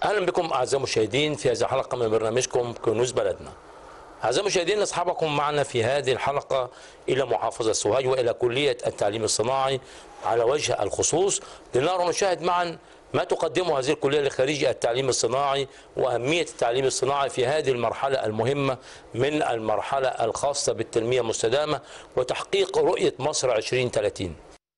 اهلا بكم اعزائي المشاهدين في هذه الحلقه من برنامجكم كنوز بلدنا. اعزائي المشاهدين اصحابكم معنا في هذه الحلقه الى محافظه سوهاج والى كليه التعليم الصناعي على وجه الخصوص لنرى ونشاهد معا ما تقدمه هذه الكليه لخريجي التعليم الصناعي واهميه التعليم الصناعي في هذه المرحله المهمه من المرحله الخاصه بالتنميه المستدامه وتحقيق رؤيه مصر 2030.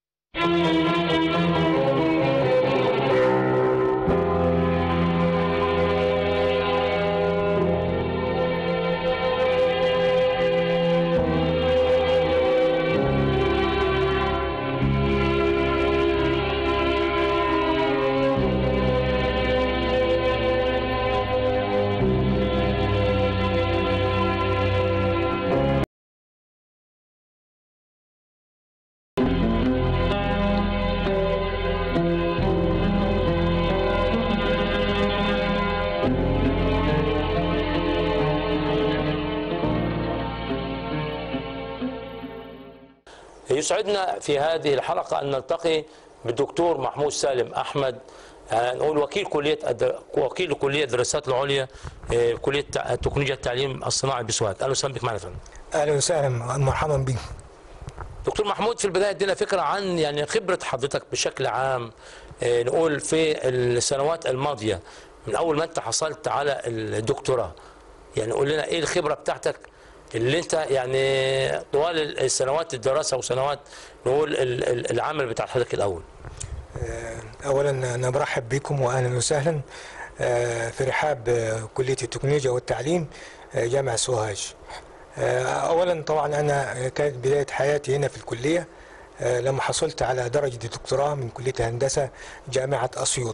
يسعدنا في هذه الحلقة أن نلتقي بالدكتور محمود سالم أحمد آه، نقول وكيل كلية الد- وكيل كلية الدراسات العليا آه، كلية تع- تكنولوجيا التعليم الصناعي بسوهاج أهلا وسهلا بك معنا يا فندم. اهلا وسهلا مرحبا بك دكتور محمود في البداية ادينا فكرة عن يعني خبرة حضرتك بشكل عام آه، نقول في السنوات الماضية من أول ما أنت حصلت على الدكتوراه يعني قول لنا إيه الخبرة بتاعتك اللي أنت يعني طوال السنوات الدراسة وسنوات نقول ال- ال- العمل بتاع حضرتك الأول اولا انا برحب بكم واهلا وسهلا آه، في رحاب آه، كليه التكنولوجيا والتعليم آه، جامعه سوهاج آه، اولا طبعا انا كانت بدايه حياتي هنا في الكليه آه، لما حصلت على درجه الدكتوراه من كليه الهندسه جامعه اسيوط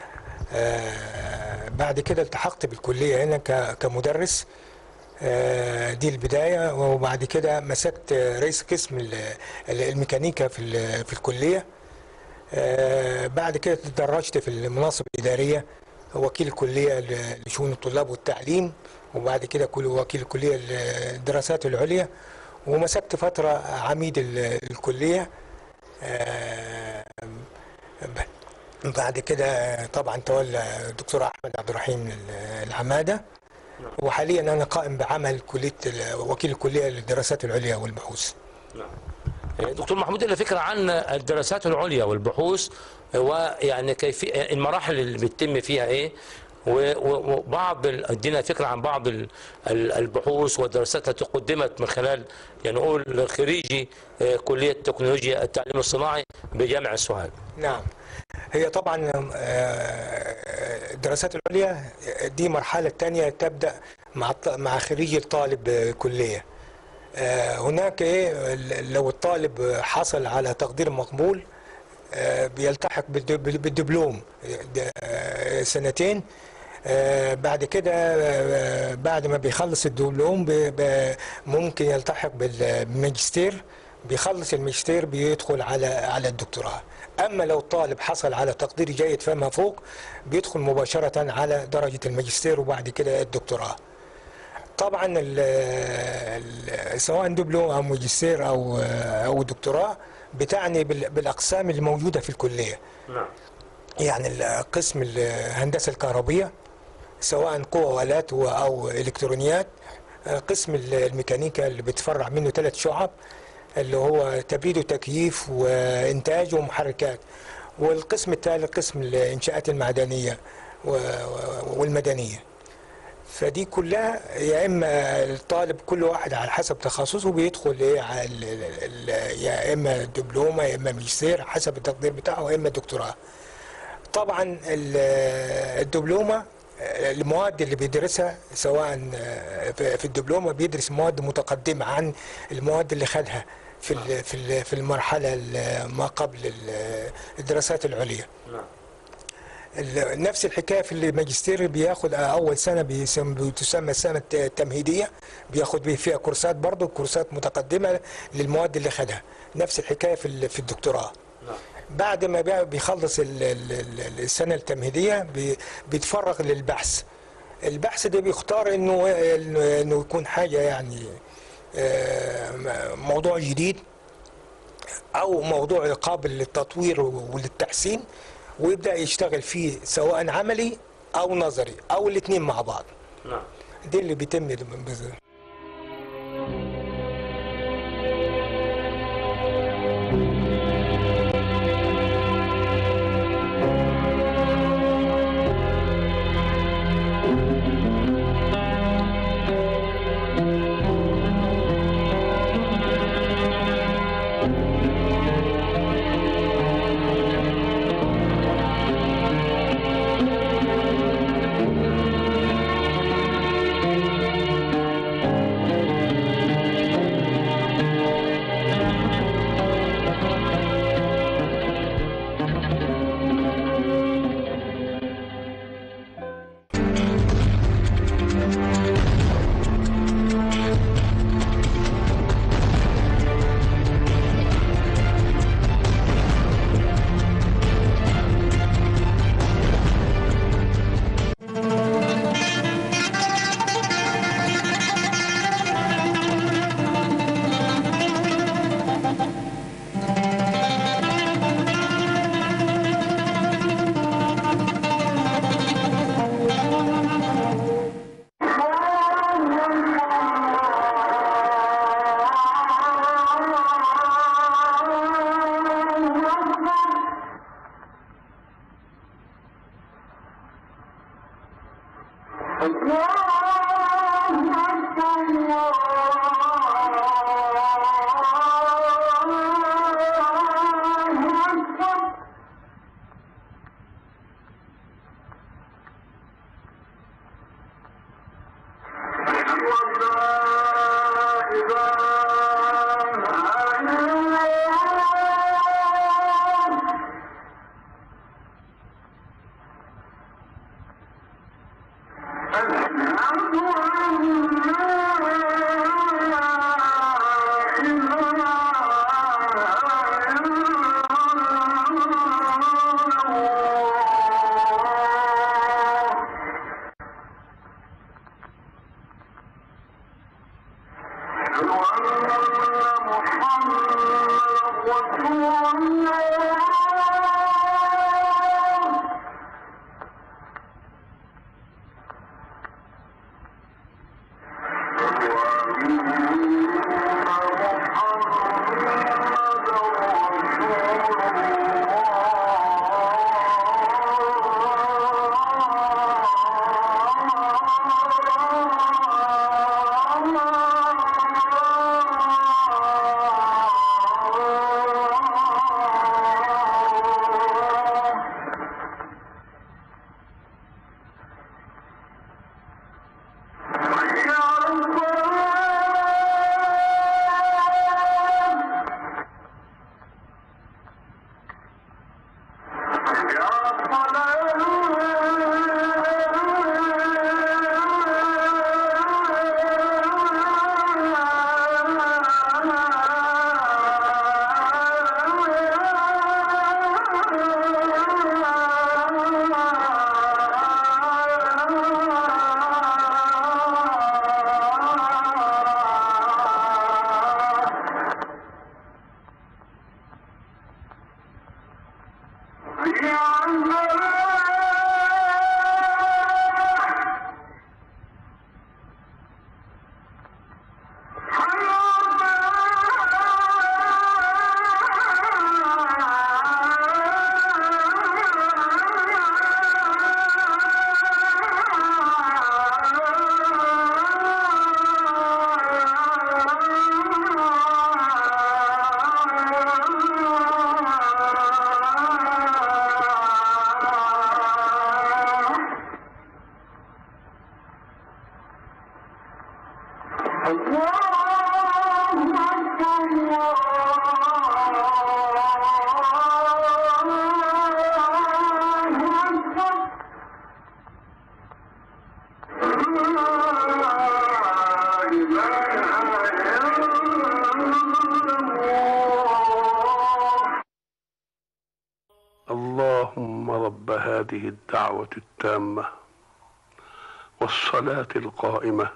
آه، بعد كده التحقت بالكليه هنا ك- كمدرس آه، دي البدايه وبعد كده مسكت آه، رئيس قسم ال- ال- الميكانيكا في ال- في الكليه آه، بعد كده تدرجت في المناصب الإدارية وكيل الكلية ل- لشؤون الطلاب والتعليم وبعد كده كل وكيل الكلية للدراسات العليا ومسكت فترة عميد ال- الكلية آه، ب- بعد كده طبعا تولى الدكتور أحمد عبد الرحيم ال- العمادة وحاليا أنا قائم بعمل كلية ال- وكيل الكلية للدراسات العليا والبحوث دكتور محمود لنا فكرة عن الدراسات العليا والبحوث ويعني كيف المراحل اللي بتتم فيها ايه و- و- وبعض ال- ادينا فكرة عن بعض ال- ال- البحوث والدراسات التي قدمت من خلال يعني نقول خريجي آه، كلية تكنولوجيا التعليم الصناعي بجامعة سوهاج. نعم هي طبعا آه، الدراسات العليا دي مرحلة تانية تبدأ مع الط- مع خريج الطالب آه، كلية آه، هناك ايه لو الطالب حصل على تقدير مقبول آه، بيلتحق بالد- بالدبلوم ده، آه، سنتين آه، بعد كده آه، بعد ما بيخلص الدبلوم ب- ب- ممكن يلتحق بال- بالماجستير بيخلص الماجستير بيدخل على على الدكتوراه اما لو الطالب حصل على تقدير جيد فما فوق بيدخل مباشره على درجه الماجستير وبعد كده الدكتوراه طبعا ال ال سواء دبلوم او ماجستير او او دكتوراه بتعني بال- بالاقسام الموجوده في الكليه نعم. يعني القسم الهندسه الكهربيه سواء قوى والات و- او الكترونيات قسم الميكانيكا اللي بتفرع منه ثلاث شعب اللي هو تبريد وتكييف وانتاج ومحركات والقسم الثالث قسم الانشاءات المعدنيه و- و- والمدنيه فدي كلها يا اما الطالب كل واحد على حسب تخصصه بيدخل ايه على ال- ال- ال- يا اما دبلومه يا اما ماجستير حسب التقدير بتاعه يا اما دكتوراه طبعا ال- الدبلومه المواد اللي بيدرسها سواء في في الدبلومه بيدرس مواد متقدمه عن المواد اللي خدها في ال- في ال- في المرحله ال- ما قبل ال- الدراسات العليا ال- نفس الحكايه في الماجستير بياخد اول سنه بيسم- بتسمى السنه الت- التمهيديه بياخد بيه فيها كورسات برضه كورسات متقدمه للمواد اللي خدها نفس الحكايه في ال- في الدكتوراه بعد ما بي- بيخلص ال- ال- ال- السنه التمهيديه بي- بيتفرغ للبحث البحث ده بيختار انه انه إنه يكون حاجه يعني آه، موضوع جديد او موضوع قابل للتطوير وللتحسين ويبدا يشتغل فيه سواء عملي او نظري او الاثنين مع بعض نعم دي اللي بيتم بز- اللهم رب هذه الدعوة التامة والصلاة القائمة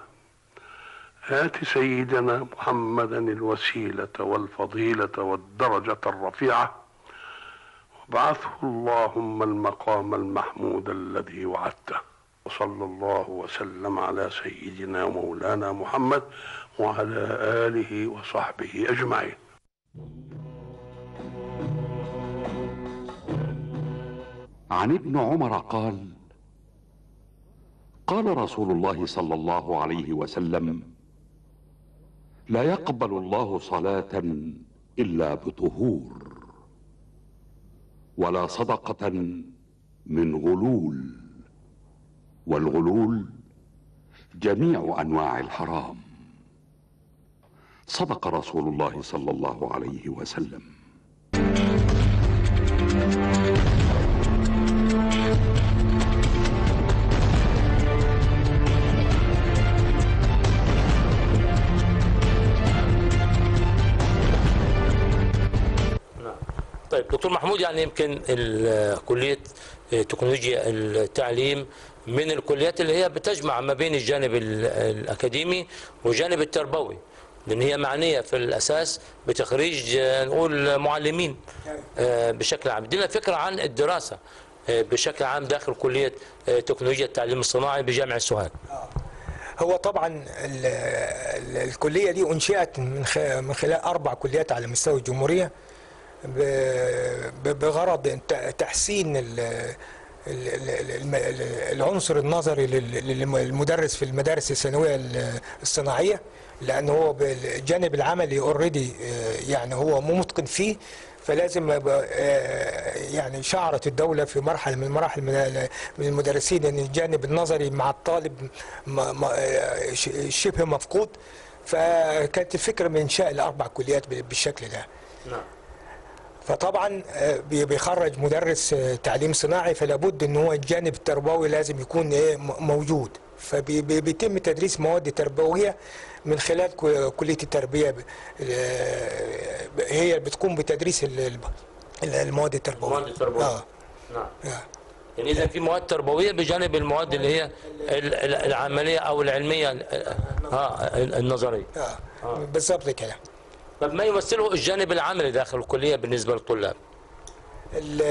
آت سيدنا محمدا الوسيلة والفضيلة والدرجة الرفيعة وابعثه اللهم المقام المحمود الذي وعدته وصلى الله وسلم على سيدنا ومولانا محمد وعلى آله وصحبه أجمعين عن ابن عمر قال قال رسول الله صلى الله عليه وسلم لا يقبل الله صلاه الا بطهور ولا صدقه من غلول والغلول جميع انواع الحرام صدق رسول الله صلى الله عليه وسلم طيب دكتور محمود يعني يمكن ال- كلية تكنولوجيا التعليم من الكليات اللي هي بتجمع ما بين الجانب ال- الأكاديمي والجانب التربوي لأن هي معنية في الأساس بتخريج آه، نقول معلمين آه، بشكل عام دينا فكرة عن الدراسة آه، بشكل عام داخل كلية آه، تكنولوجيا التعليم الصناعي بجامعة سوهاج هو طبعا ال ال الكليه دي انشئت من خ- من خلال اربع كليات على مستوى الجمهوريه ب- ب- بغرض ت- تحسين ال- ال- ال- الم- ال- العنصر النظري لل- للمدرس في المدارس الثانويه ال- الصناعيه لان هو بالجانب العملي اوريدي يعني هو مو متقن فيه فلازم يبقى، آه، يعني شعرت الدوله في مرحله من المراحل من ال- من المدرسين ان الجانب النظري مع الطالب ما- ما- آه، ش- شبه مفقود فكانت الفكره من انشاء الاربع كليات بالشكل ده نعم فطبعا آه، بي- بيخرج مدرس آه، تعليم صناعي فلا بد ان هو الجانب التربوي لازم يكون ايه م- موجود فبيتم تدريس مواد تربويه من خلال كو- كليه التربيه ب- آه، هي اللي بتقوم بتدريس ال- ال- المواد التربويه المواد التربوية. اه نعم آه. يعني اذا في مواد تربويه بجانب المواد اللي هي ال- ال- العمليه او العلميه اه النظريه اه بالظبط كده طب ما يمثله الجانب العملي داخل الكليه بالنسبه للطلاب ال-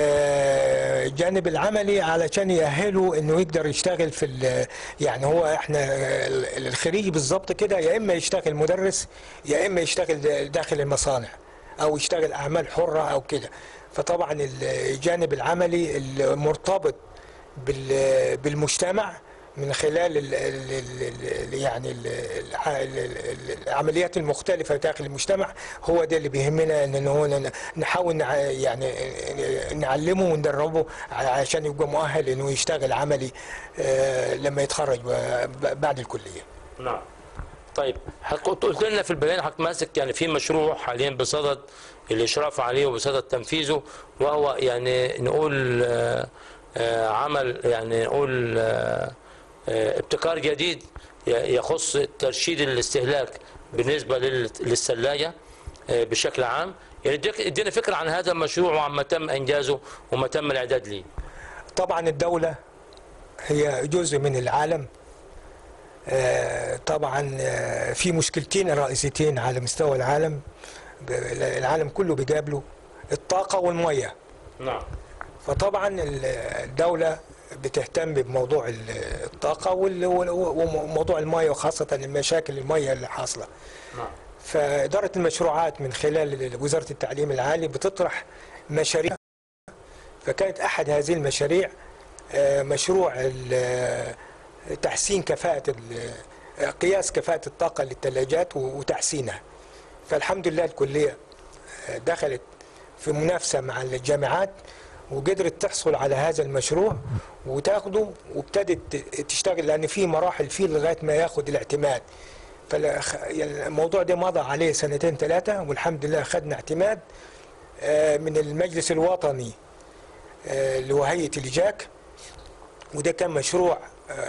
الجانب العملي علشان يأهله انه يقدر يشتغل في ال- يعني هو احنا ال- الخريج بالظبط كده يا اما يشتغل مدرس يا اما يشتغل داخل المصانع او يشتغل اعمال حره او كده فطبعا الجانب العملي المرتبط بال- بالمجتمع من خلال ال ال ال يعني ال الع- ال- ال- العمليات المختلفة داخل المجتمع هو ده اللي بيهمنا ان هو ن- نحاول نع- يعني نعلمه وندربه عشان يبقى مؤهل انه يشتغل عملي آه، لما يتخرج ب- بعد الكلية نعم طيب حضرتك قلت لنا في البيان حضرتك ماسك يعني في مشروع حاليا بصدد الاشراف عليه وبصدد تنفيذه وهو يعني نقول آه، آه، عمل يعني نقول آه، آه، ابتكار جديد ي- يخص ترشيد الاستهلاك بالنسبه لل- للثلاجه آه، بشكل عام يعني اديك- ادينا فكره عن هذا المشروع وعما تم انجازه وما تم الاعداد ليه طبعا الدولة هي جزء من العالم آه، طبعا آه، في مشكلتين رئيسيتين على مستوى العالم ب- العالم كله بيقابله الطاقة والمية نعم فطبعا ال- الدولة بتهتم بموضوع ال- الطاقة وال- وال- وموضوع المية وخاصة المشاكل المية اللي حاصلة نعم فإدارة المشروعات من خلال وزارة التعليم العالي بتطرح مشاريع فكانت أحد هذه المشاريع آه، مشروع ال- آه، تحسين كفاءة ال- آه، قياس كفاءة الطاقة للثلاجات و- وتحسينها فالحمد لله الكلية آه، دخلت في منافسة مع الجامعات وقدرت تحصل على هذا المشروع وتاخده وابتدت تشتغل لأن في مراحل فيه لغاية ما ياخد الاعتماد فالموضوع ده مضى عليه سنتين ثلاثة والحمد لله أخذنا اعتماد آه، من المجلس الوطني آه، اللي هو هيئة الإيجاك وده كان مشروع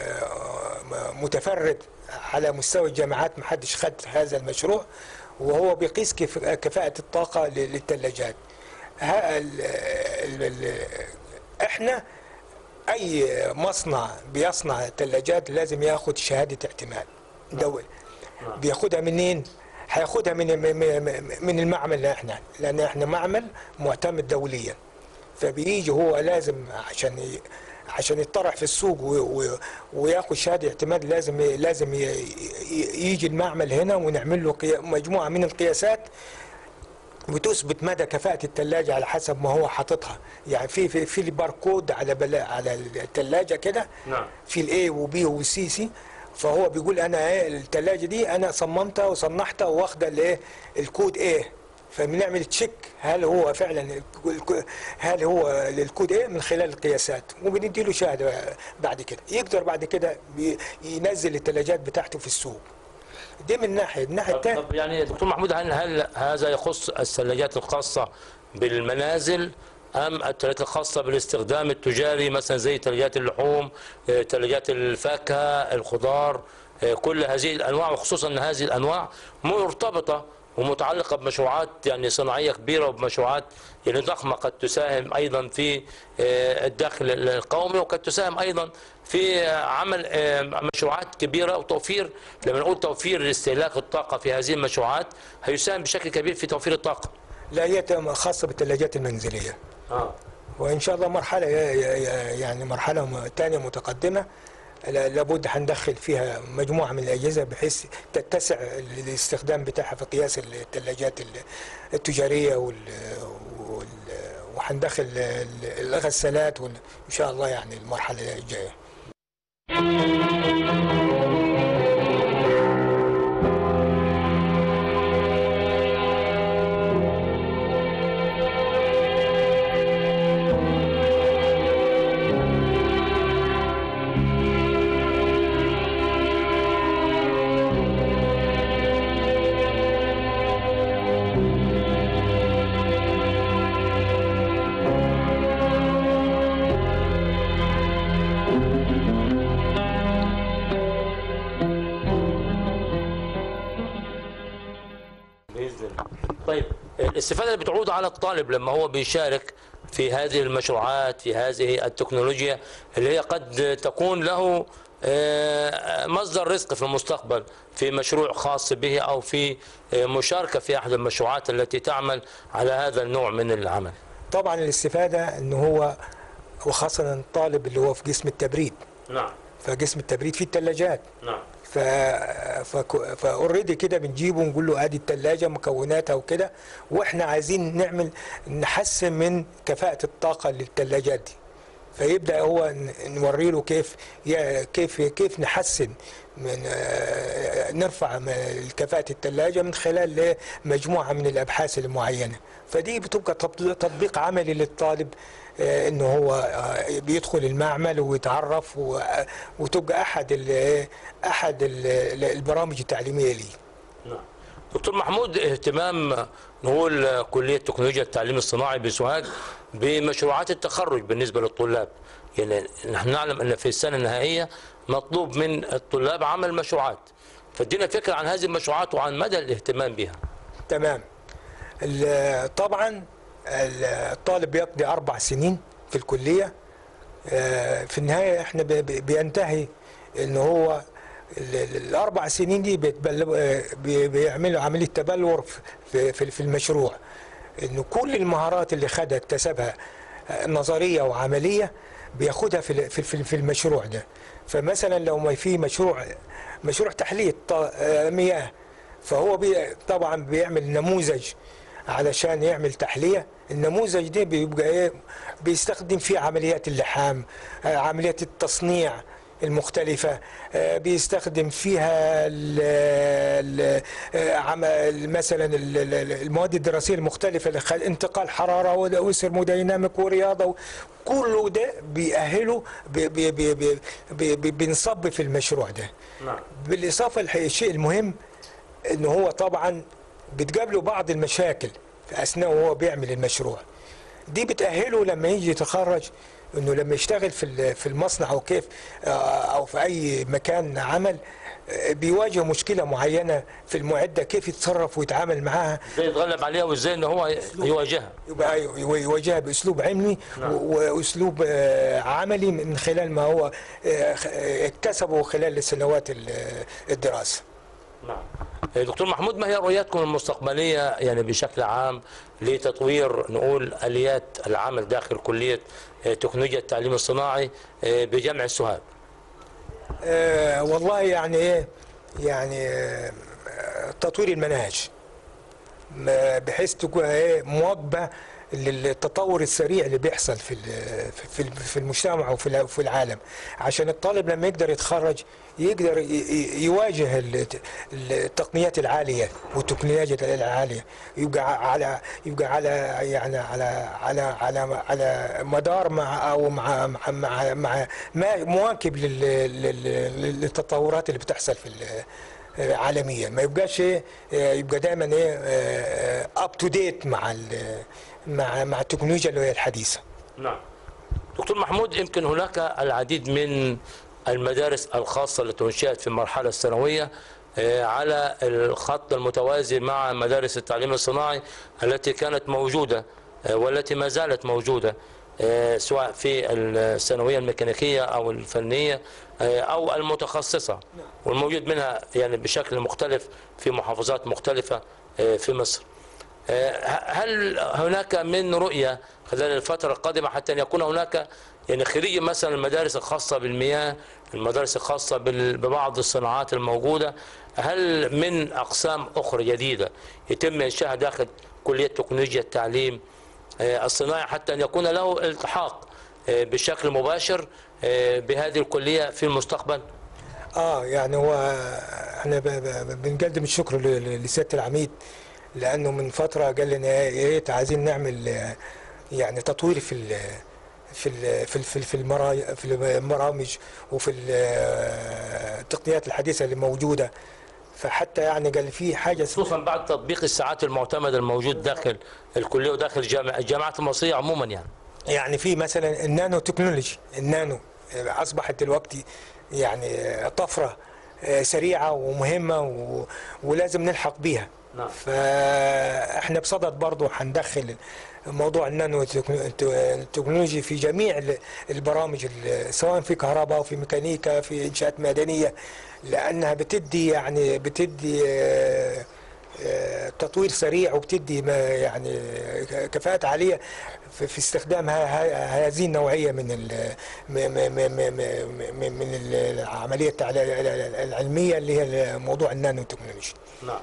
آه، متفرد على مستوى الجامعات ما حدش خد هذا المشروع وهو بيقيس كف- كفاءة الطاقة ل- للثلاجات ها- ال- ال- ال- احنا اي مصنع بيصنع ثلاجات لازم ياخد شهادة اعتماد دولي بياخدها منين؟ هياخدها من من- من المعمل اللي احنا لان احنا معمل معتمد دوليا فبيجي هو لازم عشان ي- عشان يطرح في السوق و- و- وياخد شهاده اعتماد لازم لازم ي- ي- يجي المعمل هنا ونعمل له قيا- مجموعه من القياسات بتثبت مدى كفاءة الثلاجة على حسب ما هو حاططها يعني في في في الباركود على بلا على الثلاجة كده نعم. في الاي وبي وسي سي فهو بيقول انا ايه الثلاجة دي انا صممتها وصنعتها واخدة الايه الكود ايه فبنعمل تشيك هل هو فعلا الك- هل هو الكود ايه من خلال القياسات وبندي له شهاده بعد كده يقدر بعد كده بي- ينزل الثلاجات بتاعته في السوق دي من ناحيه الناحيه طب, الثانيه طب يعني دكتور محمود هل, هل هذا يخص الثلاجات الخاصة بالمنازل أم الثلاجات الخاصة بالاستخدام التجاري مثلا زي ثلاجات اللحوم آه، ثلاجات الفاكهة الخضار آه، كل هذه الأنواع وخصوصا أن هذه الأنواع مرتبطة ومتعلقة بمشروعات يعني صناعية كبيرة وبمشروعات يعني ضخمة قد تساهم أيضا في آه، الدخل القومي وقد تساهم أيضا في عمل آه، مشروعات كبيرة وتوفير لما نقول توفير استهلاك الطاقة في هذه المشروعات هيساهم بشكل كبير في توفير الطاقة لا هي خاصه بالثلاجات المنزليه آه. وان شاء الله مرحله يعني مرحله ثانيه متقدمه لا- لابد هندخل فيها مجموعه من الاجهزه بحيث تتسع الاستخدام بتاعها في قياس الثلاجات التجاريه وال وال- وهندخل ال- الغسالات وال- ان شاء الله يعني المرحله الجايه باذن الله. طيب الاستفاده اللي بتعود على الطالب لما هو بيشارك في هذه المشروعات في هذه التكنولوجيا اللي هي قد تكون له آه، مصدر رزق في المستقبل في مشروع خاص به او في آه، مشاركه في احد المشروعات التي تعمل على هذا النوع من العمل. طبعا الاستفاده ان هو وخاصه الطالب اللي هو في قسم التبريد نعم فقسم التبريد فيه الثلاجات نعم ف فاوريدي كده بنجيبه ونقول له ادي الثلاجه مكوناتها وكده واحنا عايزين نعمل نحسن من كفاءه الطاقه للثلاجات دي فيبدا هو ن- نوري له كيف يا- كيف كيف نحسن من آه، نرفع م- كفاءه الثلاجه من خلال إيه؟ مجموعه من الابحاث المعينه فدي بتبقى تطبيق- تطبيق عملي للطالب آه، انه هو آه، بيدخل المعمل ويتعرف و- وتبقى احد ال- احد ال- البرامج التعليميه ليه نعم. دكتور محمود اهتمام نقول كلية تكنولوجيا التعليم الصناعي بسوهاج بمشروعات التخرج بالنسبة للطلاب يعني نحن نعلم أن في السنة النهائية مطلوب من الطلاب عمل مشروعات فادينا فكرة عن هذه المشروعات وعن مدى الاهتمام بها تمام ال- طبعا الطالب بيقضي اربع سنين في الكليه آه، في النهايه احنا بي- بي- بينتهي ان هو ال- ال- الاربع سنين دي بيتبل- آه، بي- بيعملوا عمليه تبلور في في في المشروع انه كل المهارات اللي خدها اكتسبها آه، نظريه وعمليه بياخدها في ال- في في- في المشروع ده فمثلا لو ما في مشروع مشروع تحليه ط- آه، مياه فهو بي طبعا بيعمل نموذج علشان يعمل تحليه النموذج ده بيبقى ايه بيستخدم فيه عمليات اللحام آه، عمليات التصنيع المختلفة آه، بيستخدم فيها ال ال آه، عم- مثلا ال- ال- المواد الدراسية المختلفة اللي خل- انتقال حرارة وثيرموديناميك ورياضة كله ده بيأهله بي بي بي بي بي بي بنصب في المشروع ده نعم بالإضافة الشيء المهم ان هو طبعا بتقابله بعض المشاكل في اثناء وهو بيعمل المشروع دي بتأهله لما يجي يتخرج انه لما يشتغل في ال- في المصنع او كيف آه، او في اي مكان عمل آه، بيواجه مشكله معينه في المعده كيف يتصرف ويتعامل معاها ازاي يتغلب عليها وازاي ان هو يواجهها يبقى يو- يواجهها باسلوب علمي نعم. و- واسلوب آه، عملي من خلال ما هو آه، خ- آه، اكتسبه خلال سنوات ال- الدراسه نعم دكتور محمود ما هي رؤيتكم المستقبليه يعني بشكل عام لتطوير نقول اليات العمل داخل كليه آه، تكنولوجيا التعليم الصناعي آه، بجامع السوهاج؟ آه والله يعني ايه يعني آه تطوير المناهج ما- بحيث تكون ايه مواكبه للتطور السريع اللي بيحصل في ال- في ال- في المجتمع وفي الع- وفي العالم عشان الطالب لما يقدر يتخرج يقدر ي- ي- يواجه الت- التقنيات العاليه والتكنولوجيا العاليه يبقى على يبقى على يعني على على على على مدار مع او مع مع مع, مع ما مواكب لل- لل- للتطورات اللي بتحصل في ال- عالميا ما يبقاش ايه آه، يبقى دايما ايه اب تو ديت مع ال- مع مع التكنولوجيا اللي هي الحديثه نعم دكتور محمود يمكن هناك العديد من المدارس الخاصة التي انشئت في المرحلة الثانوية آه، على الخط المتوازي مع مدارس التعليم الصناعي التي كانت موجودة آه، والتي ما زالت موجودة آه، سواء في الثانوية الميكانيكية أو الفنية آه، أو المتخصصة والموجود منها يعني بشكل مختلف في محافظات مختلفة آه، في مصر هل هناك من رؤية خلال الفترة القادمة حتى أن يكون هناك يعني خريج مثلا المدارس الخاصة بالمياه المدارس الخاصة بال- ببعض الصناعات الموجودة هل من أقسام أخرى جديدة يتم إنشائها داخل كلية تكنولوجيا التعليم آه، الصناعي حتى أن يكون له التحاق آه، بشكل مباشر آه، بهذه الكلية في المستقبل اه يعني هو احنا ب- ب- بنقدم الشكر ل- ل- لسياده العميد لانه من فتره قال لنا يا ريت عايزين نعمل آه، يعني تطوير في ال في ال في ال في ال- في المرا- في البرامج وفي ال- آه، التقنيات الحديثه اللي موجوده فحتى يعني قال في حاجه اسمها- خصوصا بعد تطبيق الساعات المعتمدة الموجود داخل الكلية وداخل الجامعة الجامعات المصرية عموما يعني يعني في مثلا النانو تكنولوجي النانو اصبحت دلوقتي يعني طفره سريعه ومهمه و... ولازم نلحق بيها نعم. فاحنا بصدد برضه هندخل موضوع النانو تكنو- التكنولوجي في جميع ال- البرامج ال- سواء في كهرباء او في ميكانيكا في انشاءات مدنيه لانها بتدي يعني بتدي آه، آه، تطوير سريع وبتدي ما يعني كفاءات عاليه في في استخدام ه- ه- هذه النوعيه من ال م- م- م- م- م- من العمليه التع- العلميه اللي هي موضوع النانو تكنولوجي نعم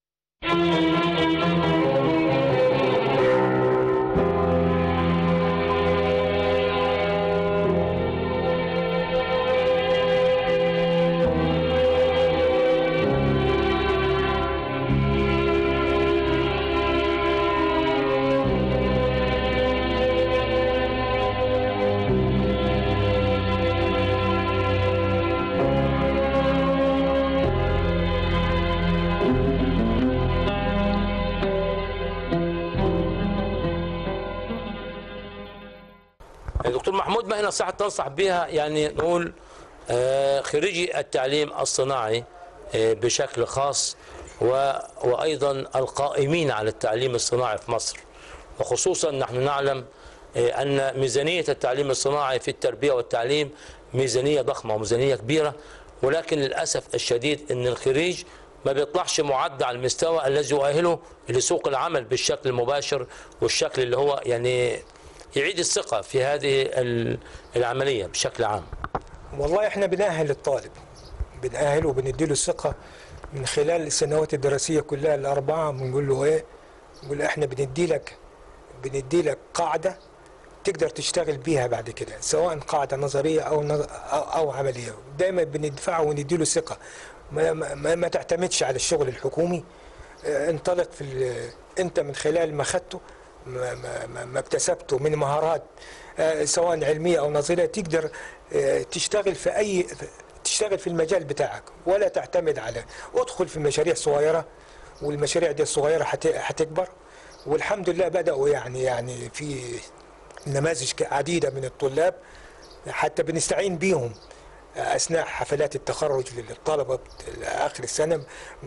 دكتور محمود ما هي نصيحة تنصح بها يعني نقول آه، خريجي التعليم الصناعي آه، بشكل خاص و- وأيضا القائمين على التعليم الصناعي في مصر وخصوصا نحن نعلم آه، أن ميزانية التعليم الصناعي في التربية والتعليم ميزانية ضخمة وميزانية كبيرة ولكن للأسف الشديد أن الخريج ما بيطلعش معد على المستوى الذي يؤهله لسوق العمل بالشكل المباشر والشكل اللي هو يعني يعيد الثقة في هذه ال- العملية بشكل عام والله احنا بنأهل الطالب بنأهله وبنديله الثقة من خلال السنوات الدراسية كلها الأربعة بنقول له إيه؟ بنقول له إحنا بندي لك بندي لك قاعدة تقدر تشتغل بيها بعد كده سواء قاعدة نظرية أو نظ- أو, أو عملية دايما بندفعه ونديله ثقة ما, ما, ما, ما تعتمدش على الشغل الحكومي اه، انطلق في ال- أنت من خلال ما خدته ما, ما, ما, ما اكتسبته من مهارات اه، سواء علمية أو نظرية تقدر اه، تشتغل في أي تشتغل في المجال بتاعك ولا تعتمد على ادخل في مشاريع صغيرة والمشاريع دي الصغيرة هت- هتكبر والحمد لله بدأوا يعني يعني في نماذج عديدة من الطلاب حتى بنستعين بيهم أثناء حفلات التخرج للطلبة آخر السنة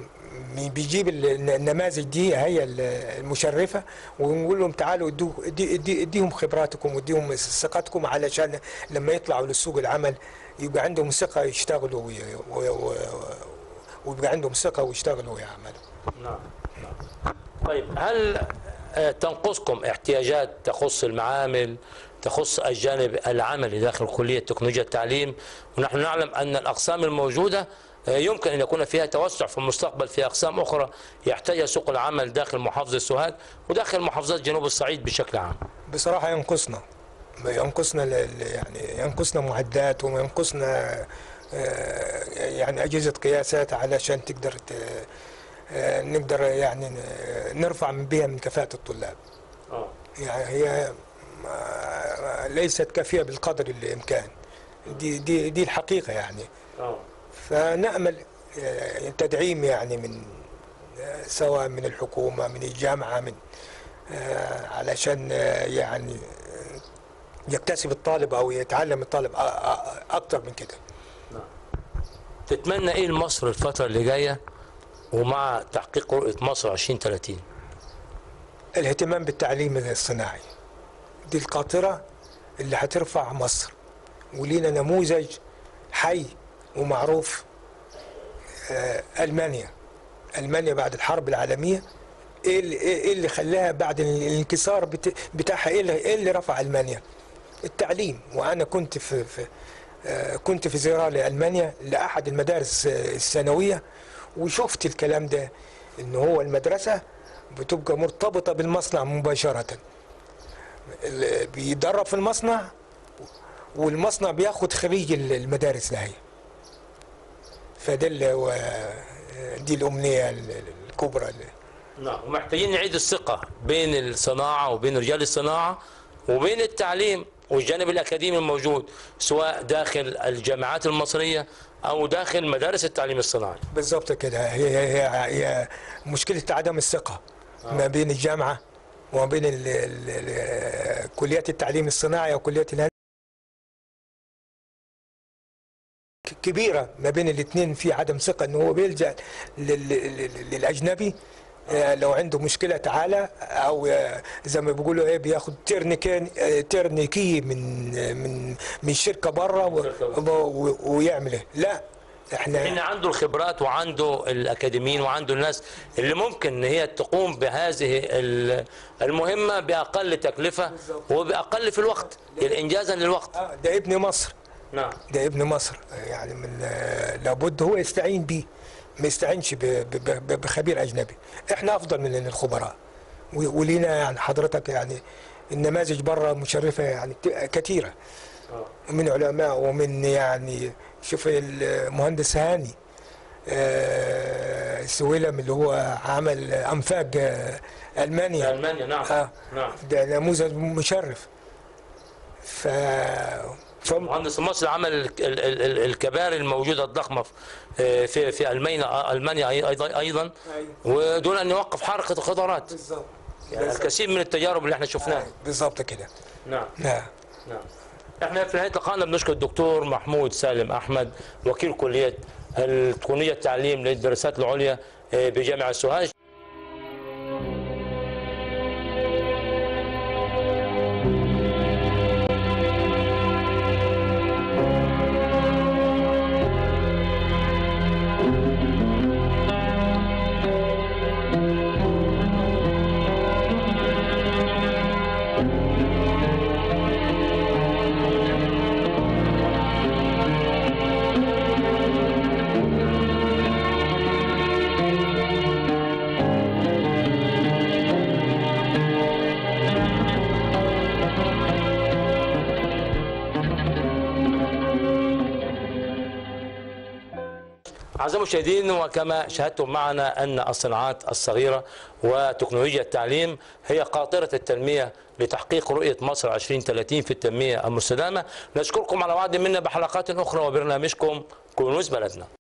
م- بيجيب ال- النماذج دي هي ال- المشرفة ونقول لهم تعالوا ادوا ادي- ادي- اديهم خبراتكم واديهم ثقتكم علشان لما يطلعوا لسوق العمل يبقى عندهم ثقة يشتغلوا وي- و- و- ويبقى عندهم ثقه ويشتغلوا ويعملوا نعم نعم. طيب هل آه، تنقصكم احتياجات تخص المعامل تخص الجانب العملي داخل كلية تكنولوجيا التعليم ونحن نعلم أن الأقسام الموجودة آه، يمكن أن يكون فيها توسع في المستقبل في أقسام أخرى يحتاجها سوق العمل داخل محافظة سوهاج وداخل محافظات جنوب الصعيد بشكل عام بصراحه ينقصنا ينقصنا ال- ال- يعني ينقصنا معدات وينقصنا آه، يعني اجهزه قياسات علشان تقدر ت- آه، نقدر يعني ن- نرفع من بها من كفاءه الطلاب يعني هي ما- ليست كافيه بالقدر الامكان دي دي دي الحقيقه يعني فنامل آه، تدعيم يعني من آه، سواء من الحكومه من الجامعه من آه، علشان آه، يعني آه، يكتسب الطالب او يتعلم الطالب أ- أ- اكتر من كده تتمنى ايه لمصر الفترة اللي جاية ومع تحقيق رؤية مصر 2030 الاهتمام بالتعليم الصناعي دي القاطرة اللي هترفع مصر ولينا نموذج حي ومعروف آه، ألمانيا ألمانيا بعد الحرب العالمية ايه اللي, إيه اللي خلاها بعد الانكسار بت- بتاعها ايه اللي, إيه اللي رفع ألمانيا التعليم وانا كنت في, في آه، كنت في زيارة لألمانيا لأحد المدارس آه، الثانوية وشفت الكلام ده ان هو المدرسة بتبقى مرتبطة بالمصنع مباشرة ال- بيدرب في المصنع والمصنع بياخد خريج ال- المدارس ده فده اللي هو دي الأمنية ال- ال- الكبرى اللي نعم ومحتاجين نعيد الثقة بين الصناعة وبين رجال الصناعة وبين التعليم والجانب الأكاديمي الموجود سواء داخل الجامعات المصرية أو داخل مدارس التعليم الصناعي بالظبط كده هي, هي, هي, هي مشكلة عدم الثقة ما بين الجامعة وما بين ال ال ال كليات التعليم الصناعي وكليات الهندسة كبيرة ما بين الاثنين في عدم ثقة ان هو بيلجأ لل- لل- للأجنبي آه، لو عنده مشكلة تعالى أو آه، زي ما بيقولوا إيه بياخد ترنيكي آه، ترنيكي من آه، من من شركة بره و- و- ويعمل إيه لا احنا إن عنده الخبرات وعنده الأكاديميين وعنده الناس اللي ممكن إن هي تقوم بهذه ال- المهمة بأقل تكلفة وبأقل في الوقت إنجازا للوقت آه، ده ابن مصر نعم ده ابن مصر يعني من آه، لابد هو يستعين بيه ما يستعينش ب- ب- ب- بخبير اجنبي احنا افضل من الخبراء و- ولينا يعني حضرتك يعني النماذج بره مشرفه يعني ت- كثيره من علماء ومن يعني شوف المهندس هاني آه، سويلم اللي هو عمل انفاق آه، المانيا ألمانيا نعم آه. نعم ده نموذج مشرف ف ف- مهندس مصر عمل ال- ال- ال- الكباري الموجوده الضخمه في في في المانيا المانيا ايضا ايضا ودون ان يوقف حركه القطارات بالظبط يعني الكثير من التجارب اللي احنا شفناها بالظبط كده نعم نعم نعم احنا في نهايه لقائنا بنشكر الدكتور محمود سالم احمد وكيل كليه التقنيه التعليم للدراسات العليا آه، بجامعه سوهاج أعزائي المشاهدين وكما شاهدتم معنا أن الصناعات الصغيرة وتكنولوجيا التعليم هي قاطرة التنمية لتحقيق رؤية مصر 2030 في التنمية المستدامة نشكركم على وعد منا بحلقات أخرى وبرنامجكم كنوز بلدنا